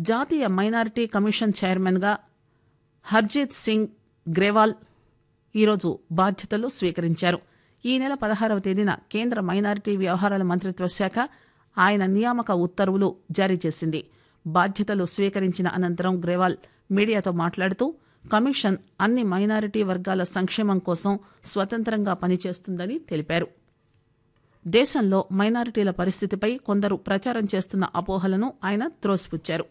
జాతీయ minority commission చైర్మన్గా హర్జీత్ సింగ్ గ్రేవాల్ ఈరోజు బాధ్యతలు స్వీకరించారు ఈ నెల పదహారవ తేదీన కేంద్ర మైనారిటీ వ్యవహారాల మంత్రిత్వ శాఖ ఆయన నియామక ఉత్తర్వులు జారీ చేసింది బాధ్యతలు స్వీకరించిన అనంతరం గ్రేవాల్ మీడియాతో మాట్లాడుతూ కమిషన్ అన్ని మైనారిటీ వర్గాల సంక్షేమం కోసం స్వతంత్రంగా పనిచేస్తుందని తెలిపారు దేశంలో మైనారిటీల పరిస్థితిపై కొందరు ప్రచారం చేస్తున్న అపోహలను ఆయన త్రోసిపుచ్చారు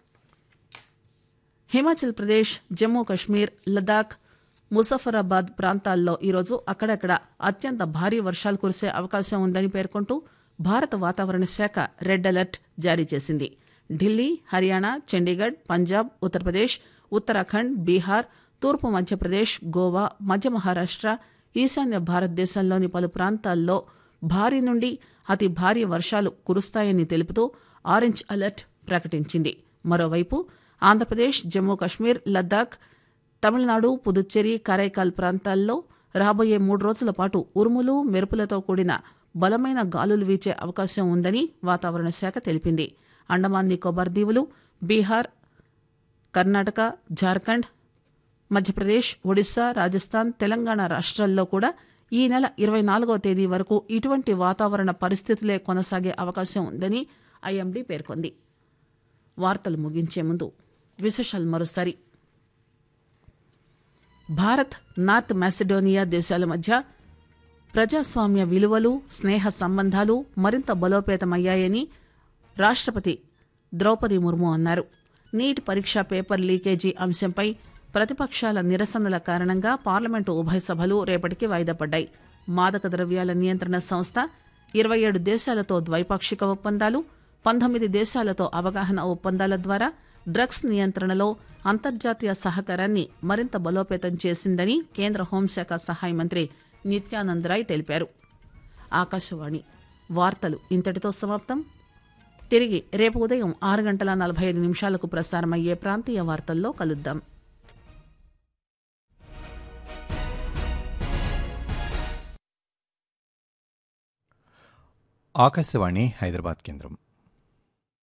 హిమాచల్ ప్రదేశ్ జమ్మూ కశ్మీర్ లదాఖ్ ముజఫరాబాద్ ప్రాంతాల్లో ఈరోజు అక్కడక్కడ అత్యంత భారీ వర్షాలు కురిసే అవకాశం ఉందని పేర్కొంటూ భారత వాతావరణ శాఖ రెడ్ అలర్ట్ జారీ చేసింది ఢిల్లీ హర్యానా చండీగఢ్ పంజాబ్ ఉత్తరప్రదేశ్ ఉత్తరాఖండ్ బీహార్ తూర్పు మధ్యప్రదేశ్ గోవా మధ్య మహారాష్ట్ర ఈశాన్య భారతదేశంలోని పలు ప్రాంతాల్లో భారీ నుండి అతి భారీ వర్షాలు కురుస్తాయని తెలుపుతూ ఆరెంజ్ అలర్ట్ ప్రకటించింది మరోవైపు ఆంధ్రప్రదేశ్ జమ్మూ కశ్మీర్ లద్దాఖ్ తమిళనాడు పుదుచ్చేరి కరైకాల్ ప్రాంతాల్లో రాబోయే మూడు రోజుల పాటు ఉరుములు మెరుపులతో కూడిన బలమైన గాలులు వీచే అవకాశం ఉందని వాతావరణ శాఖ తెలిపింది అండమాన్ నికోబార్ దీవులు బీహార్ కర్ణాటక జార్ఖండ్ మధ్యప్రదేశ్ ఒడిశా రాజస్థాన్ తెలంగాణ రాష్ట్రాల్లో కూడా ఈ నెల ఇరవై నాలుగవ తేదీ వరకు ఇటువంటి వాతావరణ పరిస్థితులే కొనసాగే అవకాశం ఉందని ఐఎండీ పేర్కొంది వార్తలు ముగించే ముందు విశేషాలు మరోసారి భారత్ నార్త్ మాసిడోనియా దేశాల మధ్య ప్రజాస్వామ్య విలువలు స్నేహ సంబంధాలు మరింత బలోపేతమయ్యాయని రాష్ట్రపతి ద్రౌపది ముర్ము అన్నారు నీట్ పరీక్ష పేపర్ లీకేజీ అంశంపై ప్రతిపక్షాల నిరసనల కారణంగా పార్లమెంటు ఉభయ సభలు రేపటికి వాయిదా పడ్డాయి మాదక ద్రవ్యాల నియంత్రణ సంస్థ ఇరవై ఏడు దేశాలతో ద్వైపాక్షిక ఒప్పందాలు పంతొమ్మిది దేశాలతో అవగాహన ఒప్పందాల ద్వారా డ్రగ్స్ నియంత్రణలో అంతర్జాతీయ సహకారాన్ని మరింత బలోపేతం చేసిందని కేంద్ర హోంశాఖ సహాయ మంత్రి నిత్యానంద్ రాయ్ తెలిపారు ఆకాశవాణి వార్తలు ఇంతటితో సమాప్తం తిరిగి రేపు ఉదయం ఆరు గంటల నలభై ఐదు నిమిషాలకు ప్రసారమయ్యే ప్రాంతీయ వార్తల్లో కలుద్దాం ఆకాశవాణి హైదరాబాద్ కేంద్రం